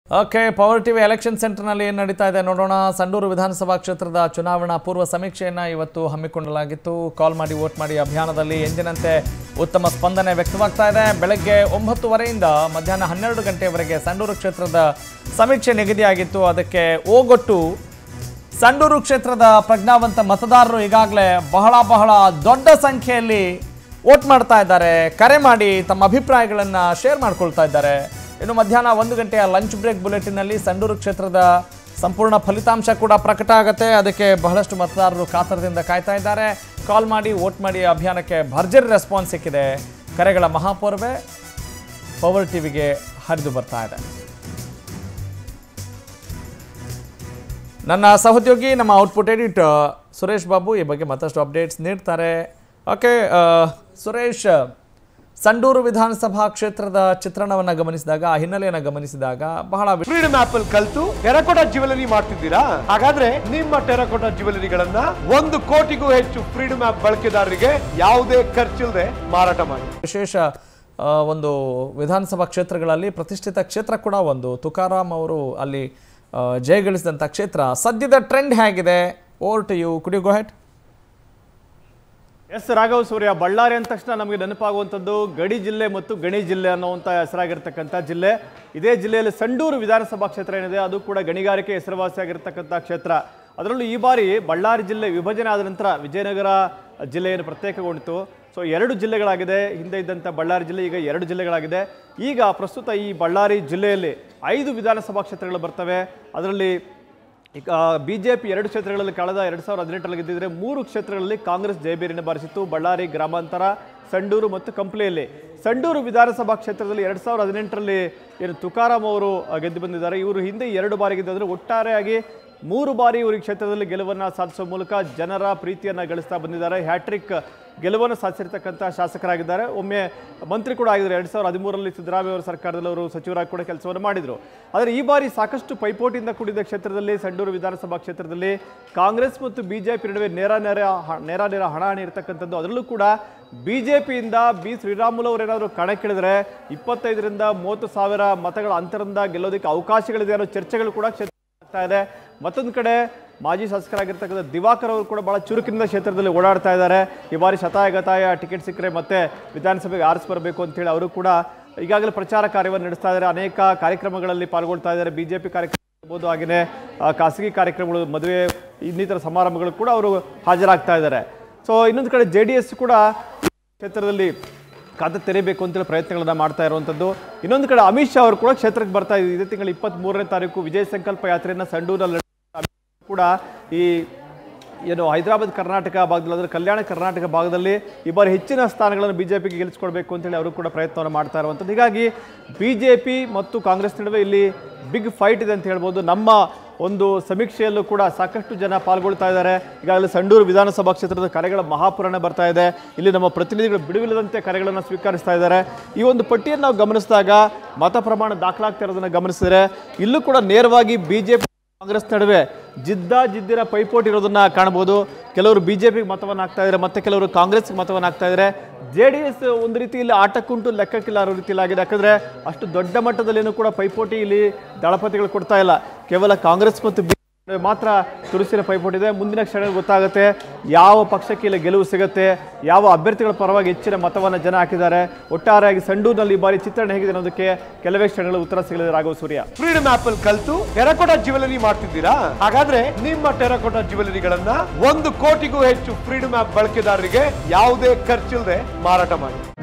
Okay power TV election ಸೆಂಟರ್ನಲ್ಲಿ ಏನು ನಡೀತಾ ಇದೆ ನೋಡೋಣ ಸಂಡೂರು ವಿಧಾನಸಭಾ ಕ್ಷೇತ್ರದ ಚುನಾವಣಾ ಪೂರ್ವ ಸಮೀಕ್ಷೆಯನ್ನು ಇವತ್ತು ಹಮ್ಮಿಕೊಳ್ಳಲಾಗಿತ್ತು ಕಾಲ್ ಮಾಡಿ ವೋಟ್ ಮಾಡಿ ಅಭಿಯಾನದಲ್ಲಿ ಎಂದಿನಂತೆ ಉತ್ತಮ ಸ್ಪಂದನೆ ವ್ಯಕ್ತವಾಗ್ತಾ ಇದೆ ಬೆಳಗ್ಗೆ ಒಂಬತ್ತುವರೆಯಿಂದ ಮಧ್ಯಾಹ್ನ ಹನ್ನೆರಡು ಗಂಟೆಯವರೆಗೆ ಸಂಡೂರು ಕ್ಷೇತ್ರದ ಸಮೀಕ್ಷೆ ನಿಗದಿಯಾಗಿತ್ತು ಅದಕ್ಕೆ ಓಗೊಟ್ಟು ಸಂಡೂರು ಕ್ಷೇತ್ರದ ಪ್ರಜ್ಞಾವಂತ ಮತದಾರರು ಈಗಾಗಲೇ ಬಹಳ ಬಹಳ ದೊಡ್ಡ ಸಂಖ್ಯೆಯಲ್ಲಿ ವೋಟ್ ಮಾಡ್ತಾ ಇದ್ದಾರೆ ಕರೆ ಮಾಡಿ ತಮ್ಮ ಅಭಿಪ್ರಾಯಗಳನ್ನು ಶೇರ್ ಮಾಡ್ಕೊಳ್ತಾ ಇದ್ದಾರೆ ಇನ್ನು ಮಧ್ಯಾಹ್ನ ಒಂದು ಗಂಟೆಯ ಲಂಚ್ ಬ್ರೇಕ್ ಬುಲೆಟಿನಲ್ಲಿ ಸಂಡೂರು ಕ್ಷೇತ್ರದ ಸಂಪೂರ್ಣ ಫಲಿತಾಂಶ ಕೂಡ ಪ್ರಕಟ ಆಗುತ್ತೆ ಅದಕ್ಕೆ ಬಹಳಷ್ಟು ಮತದಾರರು ಕಾತರದಿಂದ ಕಾಯ್ತಾ ಇದ್ದಾರೆ ಕಾಲ್ ಮಾಡಿ ವೋಟ್ ಮಾಡಿ ಅಭಿಯಾನಕ್ಕೆ ಭರ್ಜರಿ ರೆಸ್ಪಾನ್ಸ್ ಸಿಕ್ಕಿದೆ ಕರೆಗಳ ಮಹಾಪೂರ್ವೆ ಪವರ್ ಟಿವಿಗೆ ಹರಿದು ಬರ್ತಾ ಇದೆ ನನ್ನ ಸಹೋದ್ಯೋಗಿ ನಮ್ಮ ಔಟ್ಪುಟ್ ಎಡಿಟ್ ಸುರೇಶ್ ಬಾಬು ಈ ಬಗ್ಗೆ ಮತ್ತಷ್ಟು ಅಪ್ಡೇಟ್ಸ್ ನೀಡ್ತಾರೆ ಓಕೆ ಸುರೇಶ್ ಸಂಡೂರು ವಿಧಾನಸಭಾ ಕ್ಷೇತ್ರದ ಚಿತ್ರಣವನ್ನು ಗಮನಿಸಿದಾಗ ಆ ಹಿನ್ನೆಲೆಯನ್ನು ಗಮನಿಸಿದಾಗ ಬಹಳ ವಿ- ಫ್ರೀಡಮ್ ಆಪ್ ಅಲ್ಲಿ ಕಲ್ತು ಟೆರಕೋಟಾ ಜ್ಯುವೆಲರಿ ಮಾಡ್ತಿದ್ದೀರಾ ಹಾಗಾದ್ರೆ ನಿಮ್ಮ ಟೆರಕೋಟಾ ಜ್ಯುವೆಲರಿಗಳನ್ನ ಒಂದು ಕೋಟಿಗೂ ಹೆಚ್ಚು ಫ್ರೀಡಮ್ ಆಪ್ ಬಳಕೆದಾರರಿಗೆ ಯಾವುದೇ ಖರ್ಚಿಲ್ಲದೆ ಮಾರಾಟ ಮಾಡಿ ವಿಶೇಷ ಆ, ಒಂದು ವಿಧಾನಸಭಾ ಕ್ಷೇತ್ರಗಳಲ್ಲಿ ಪ್ರತಿಷ್ಠಿತ ಕ್ಷೇತ್ರ ಕೂಡ ಒಂದು ತುಕಾರಾಮ್ ಅವರು ಅಲ್ಲಿ ಆ, ಜಯಗಳಿಸಿದಂಥ ಕ್ಷೇತ್ರ ಸದ್ಯದ ಟ್ರೆಂಡ್ ಹೇಗಿದೆ ಓವರ್ ಟು ಯು ಕುಡಿ go ahead S Raghav Surya Ballari ಅಂದ ತಕ್ಷಣ ನಮಗೆ ನೆನಪಾಗುವಂಥದ್ದು ಗಡಿ ಜಿಲ್ಲೆ ಮತ್ತು ಗಣಿ ಜಿಲ್ಲೆ ಅನ್ನುವಂಥ ಹೆಸರಾಗಿರ್ತಕ್ಕಂಥ ಜಿಲ್ಲೆ ಇದೇ ಜಿಲ್ಲೆಯಲ್ಲಿ ಸಂಡೂರು ವಿಧಾನಸಭಾ ಕ್ಷೇತ್ರ ಏನಿದೆ ಅದು ಕೂಡ ಗಣಿಗಾರಿಕೆ ಹೆಸರುವಾಸಿಯಾಗಿರ್ತಕ್ಕಂಥ ಕ್ಷೇತ್ರ ಅದರಲ್ಲೂ ಈ ಬಾರಿ ಬಳ್ಳಾರಿ ಜಿಲ್ಲೆ ವಿಭಜನೆ ಆದ ನಂತರ ವಿಜಯನಗರ ಜಿಲ್ಲೆ ಏನು ಪ್ರತ್ಯೇಕಗೊಂಡಿತು ಸೊ ಎರಡು ಜಿಲ್ಲೆಗಳಾಗಿದೆ ಹಿಂದೆ ಇದ್ದಂಥ ಬಳ್ಳಾರಿ ಜಿಲ್ಲೆ ಈಗ ಎರಡು ಜಿಲ್ಲೆಗಳಾಗಿದೆ ಈಗ ಪ್ರಸ್ತುತ ಈ ಬಳ್ಳಾರಿ ಜಿಲ್ಲೆಯಲ್ಲಿ ಐದು ವಿಧಾನಸಭಾ ಕ್ಷೇತ್ರಗಳು ಬರ್ತವೆ ಅದರಲ್ಲಿ ಈಗ ಬಿ ಜೆ ಪಿ ಎರಡು ಕ್ಷೇತ್ರಗಳಲ್ಲಿ ಕಳೆದ ಎರಡು ಸಾವಿರದ ಹದಿನೆಂಟರಲ್ಲಿ ಗೆದ್ದಿದ್ರೆ ಮೂರು ಕ್ಷೇತ್ರಗಳಲ್ಲಿ ಕಾಂಗ್ರೆಸ್ ಜಯಬೇರಿನ ಬಾರಿಸಿತ್ತು ಬಳ್ಳಾರಿ ಗ್ರಾಮಾಂತರ ಸಂಡೂರು ಮತ್ತು ಕಂಪ್ಲಿಯಲ್ಲಿ ಸಂಡೂರು ವಿಧಾನಸಭಾ ಕ್ಷೇತ್ರದಲ್ಲಿ ಎರಡು ಸಾವಿರದ ಹದಿನೆಂಟರಲ್ಲಿ ಏನು ತುಕಾರಾಮ್ ಅವರು ಆ, ಗೆದ್ದು ಬಂದಿದ್ದಾರೆ ಇವರು ಹಿಂದೆ ಎರಡು ಬಾರಿ ಗೆದ್ದಿದ್ರೆ ಒಟ್ಟಾರೆಯಾಗಿ ಮೂರು ಬಾರಿ ಇವರು ಈ ಕ್ಷೇತ್ರದಲ್ಲಿ ಗೆಲುವನ್ನು ಸಾಧಿಸುವ ಮೂಲಕ ಜನರ ಪ್ರೀತಿಯನ್ನು ಗಳಿಸ್ತಾ ಬಂದಿದ್ದಾರೆ ಹ್ಯಾಟ್ರಿಕ್ ಗೆಲುವನ್ನು ಸಾಧಿಸಿರ್ತಕ್ಕಂಥ ಶಾಸಕರಾಗಿದ್ದಾರೆ ಒಮ್ಮೆ ಮಂತ್ರಿ ಕೂಡ ಆಗಿದ್ದಾರೆ ಎರಡು ಸಾವಿರದ ಹದಿಮೂರರಲ್ಲಿ ಸಿದ್ದರಾಮಯ್ಯ ಅವರ ಸರ್ಕಾರದಲ್ಲಿ ಅವರು ಸಚಿವರಾಗಿ ಕೂಡ ಕೆಲಸವನ್ನು ಮಾಡಿದರು ಆದರೆ ಈ ಬಾರಿ ಸಾಕಷ್ಟು ಪೈಪೋಟಿಯಿಂದ ಕೂಡಿದ ಕ್ಷೇತ್ರದಲ್ಲಿ ಸಂಡೂರು ವಿಧಾನಸಭಾ ಕ್ಷೇತ್ರದಲ್ಲಿ ಕಾಂಗ್ರೆಸ್ ಮತ್ತು ಬಿಜೆಪಿ ನಡುವೆ ನೇರ ನೇರ ಹ- ನೇರ ನೇರ ಹಣಾಹಣಿ ಇರತಕ್ಕಂಥದ್ದು ಅದರಲ್ಲೂ ಕೂಡ ಬಿಜೆಪಿಯಿಂದ ಬಿ ಶ್ರೀರಾಮುಲು ಅವರೇನಾದರೂ ಕಣಕ್ಕಿಳಿದ್ರೆ ಇಪ್ಪತ್ತೈದರಿಂದ ಮೂವತ್ತು ಸಾವಿರ ಮತಗಳ ಅಂತರದಿಂದ ಗೆಲ್ಲೋದಕ್ಕೆ ಅವಕಾಶಗಳಿದೆ ಅನ್ನೋ ಚರ್ಚೆಗಳು ಕೂಡ ಕ್ಷೇತ್ರ ಆಗ್ತಾ ಇದೆ ಮತ್ತೊಂದು ಕಡೆ ಮಾಜಿ ಶಾಸಕರಾಗಿರ್ತಕ್ಕಂಥ ದಿವಾಕರ್ ಅವರು ಕೂಡ ಬಹಳ ಚುರುಕಿನಿಂದ ಕ್ಷೇತ್ರದಲ್ಲಿ ಓಡಾಡ್ತಾ ಇದ್ದಾರೆ ಈ ಬಾರಿ ಶತಾಯ ಗತಾಯ ಟಿಕೆಟ್ ಸಿಕ್ಕರೆ ಮತ್ತೆ ವಿಧಾನಸಭೆಗೆ ಆರಿಸಿ ಬರಬೇಕು ಅಂತೇಳಿ ಅವರು ಕೂಡ ಈಗಾಗಲೇ ಪ್ರಚಾರ ಕಾರ್ಯವನ್ನು ನಡೆಸ್ತಾ ಇದ್ದಾರೆ ಅನೇಕ ಕಾರ್ಯಕ್ರಮಗಳಲ್ಲಿ ಪಾಲ್ಗೊಳ್ತಾ ಇದ್ದಾರೆ ಬಿಜೆಪಿ ಕಾರ್ಯಕ್ರಮ ಇರ್ಬೋದು ಹಾಗೆಯೇ ಆ, ಖಾಸಗಿ ಕಾರ್ಯಕ್ರಮಗಳು ಮದುವೆ ಇನ್ನಿತರ ಸಮಾರಂಭಗಳು ಕೂಡ ಅವರು ಹಾಜರಾಗ್ತಾ ಇದ್ದಾರೆ ಸೊ ಇನ್ನೊಂದು ಕಡೆ ಜೆ ಡಿ ಎಸ್ ಕೂಡ ಕ್ಷೇತ್ರದಲ್ಲಿ ಖಾತೆ ತೆರೀಬೇಕು ಅಂತೇಳಿ ಪ್ರಯತ್ನಗಳನ್ನ ಮಾಡ್ತಾ ಇರುವಂಥದ್ದು ಇನ್ನೊಂದು ಕಡೆ ಅಮಿತ್ ಶಾ ಅವರು ಕೂಡ ಕ್ಷೇತ್ರಕ್ಕೆ ಬರ್ತಾ ಇದ್ದಾರೆ ಇದೇ ತಿಂಗಳ ಇಪ್ಪತ್ತ್ ಮೂರನೇ ತಾರೀಕು ವಿಜಯ ಸಂಕಲ್ಪ ಯಾತ್ರೆಯನ್ನು ಸಂಡೂರಲ್ಲಿ ನಡೆಸ್ತಾರೆ. ಅಮಿತ್ ಶಾ ಕೂಡ ಈ ಏನು ಹೈದರಾಬಾದ್ ಕರ್ನಾಟಕ ಭಾಗದಲ್ಲಿ ಅಂದರೆ ಕಲ್ಯಾಣ ಕರ್ನಾಟಕ ಭಾಗದಲ್ಲಿ ಈ ಬಾರಿ ಹೆಚ್ಚಿನ ಸ್ಥಾನಗಳನ್ನು ಬಿಜೆಪಿಗೆ ಗೆಲ್ಲಿಸ್ಕೊಡ್ಬೇಕು ಅಂತೇಳಿ ಅವರು ಕೂಡ ಪ್ರಯತ್ನವನ್ನು ಮಾಡ್ತಾ ಇರುವಂಥದ್ದು ಹೀಗಾಗಿ ಬಿಜೆಪಿ ಮತ್ತು ಕಾಂಗ್ರೆಸ್ ನಡುವೆ ಇಲ್ಲಿ ಬಿಗ್ ಫೈಟ್ ಇದೆ ಅಂತ ಹೇಳ್ಬೋದು ನಮ್ಮ ಒಂದು ಸಮೀಕ್ಷೆಯಲ್ಲೂ ಕೂಡ ಸಾಕಷ್ಟು ಜನ ಪಾಲ್ಗೊಳ್ತಾ ಇದ್ದಾರೆ ಈಗಾಗಲೇ ಸಂಡೂರು ವಿಧಾನಸಭಾ ಕ್ಷೇತ್ರದ ಕರೆಗಳ ಮಹಾಪುರಾಣ ಬರ್ತಾ ಇದೆ ಇಲ್ಲಿ ನಮ್ಮ ಪ್ರತಿನಿಧಿಗಳು ಬಿಡುವಿಲ್ಲದಂತೆ ಕರೆಗಳನ್ನು ಸ್ವೀಕರಿಸ್ತಾ ಇದ್ದಾರೆ ಈ ಒಂದು ಪಟ್ಟಿಯನ್ನು ನಾವು ಗಮನಿಸಿದಾಗ ಮತ ಪ್ರಮಾಣ ದಾಖಲಾಗ್ತಾ ಇರೋದನ್ನು ಗಮನಿಸಿದರೆ ಇಲ್ಲೂ ಕೂಡ ನೇರವಾಗಿ ಬಿಜೆಪಿ ಕಾಂಗ್ರೆಸ್ ನಡುವೆ ಜಿದ್ದ ಜಿದ್ದಿನ ಪೈಪೋಟಿ ಇರೋದನ್ನ ಕಾಣಬಹುದು ಕೆಲವರು ಬಿಜೆಪಿಗೆ ಮತವನ್ನು ಹಾಕ್ತಾ ಇದ್ದಾರೆ ಮತ್ತೆ ಕೆಲವರು ಕಾಂಗ್ರೆಸ್ಗೆ ಮತವನ್ನು ಹಾಕ್ತಾ ಇದ್ದಾರೆ ಜೆ ಡಿ ಎಸ್ ಒಂದು ರೀತಿಯಲ್ಲಿ ಆಟಕ್ಕುಂಟು ಲೆಕ್ಕಕ್ಕಿಲ್ಲ ಅನ್ನೋ ರೀತಿಯಲ್ಲಿ ಆಗಿದೆ ಯಾಕಂದ್ರೆ ಅಷ್ಟು ದೊಡ್ಡ ಮಟ್ಟದಲ್ಲೇನೂ ಕೂಡ ಪೈಪೋಟಿ ಇಲ್ಲಿ ದಳಪತಿಗಳು ಕೊಡ್ತಾ ಇಲ್ಲ ಕೇವಲ ಕಾಂಗ್ರೆಸ್ ಮತ್ತು BJP ನಡುವೆ ಮಾತ್ರ ತುರುಸಿನ ಪೈಪೋಟಿ ಇದೆ ಮುಂದಿನ ಕ್ಷಣ ಗೊತ್ತಾಗುತ್ತೆ ಯಾವ ಪಕ್ಷಕ್ಕೆ ಇಲ್ಲಿ ಗೆಲುವು ಸಿಗುತ್ತೆ ಯಾವ ಅಭ್ಯರ್ಥಿಗಳ ಪರವಾಗಿ ಹೆಚ್ಚಿನ ಮತವನ್ನು ಜನ ಹಾಕಿದ್ದಾರೆ ಒಟ್ಟಾರೆಯಾಗಿ ಸಂಡೂರಿನಲ್ಲಿ ಈ ಬಾರಿ ಚಿತ್ರಣ ಹೇಗಿದೆ ಅನ್ನೋದಕ್ಕೆ ಕೆಲವೇ ಕ್ಷಣಗಳು ಉತ್ತರ ಸಿಗಲಿದೆ ರಾಘವ ಸೂರ್ಯ ಫ್ರೀಡಮ್ ಆಪ್ ಅಲ್ಲಿ ಕಲ್ತು ಟೆರಕೋಟಾ ಜ್ಯುವೆಲರಿ ಮಾಡ್ತಿದ್ದೀರಾ ಹಾಗಾದ್ರೆ ನಿಮ್ಮ ಟೆರಕೋಟಾ ಜ್ಯುವೆಲರಿಗಳನ್ನ ಒಂದು ಕೋಟಿಗೂ ಹೆಚ್ಚು ಫ್ರೀಡಮ್ ಆಪ್ ಬಳಕೆದಾರರಿಗೆ ಯಾವುದೇ ಖರ್ಚಿಲ್ಲದೆ ಮಾರಾಟ ಮಾಡಿ